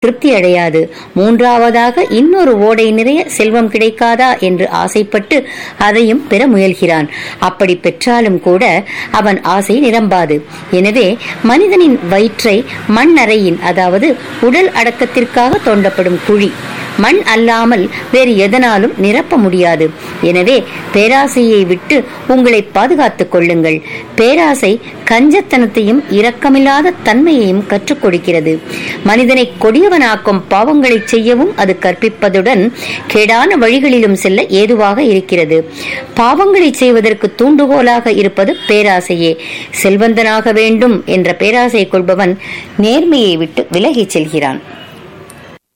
திருப்தி அடையாது மூன்றாவதாக இன்னொரு ஓடை நிறைய செல்வம் கிடைக்காதா என்று ஆசைப்பட்டு அதையும் பெற முயல்கிறான் அப்படி பெற்றாலும் கூட அவன் ஆசை நிரம்பாது எனவே மனிதனின் வயிற்றை மண் அறையின் அதாவது உடல் அடக்கத்திற்காக தோண்டப்படும் குழி மண் அல்லாமல் வேறு எதனாலும் நிரப்ப முடியாது எனவே பேராசையை விட்டு உங்களை பாதுகாத்துக் கொள்ளுங்கள் பேராசை கஞ்சத்தனத்தையும் இரக்கமில்லாத தன்மையையும் கற்றுக் கொடுக்கிறது மனிதனை கொடியவனாக்கும் பாவங்களை செய்யவும் அது கற்பிப்பதுடன் கேடான வழிகளிலும் செல்ல ஏதுவாக இருக்கிறது பாவங்களை செய்வதற்கு தூண்டுகோலாக இருப்பது பேராசையே செல்வந்தனாக வேண்டும் என்ற பேராசை கொள்பவன் நேர்மையை விட்டு விலகிச் செல்கிறான்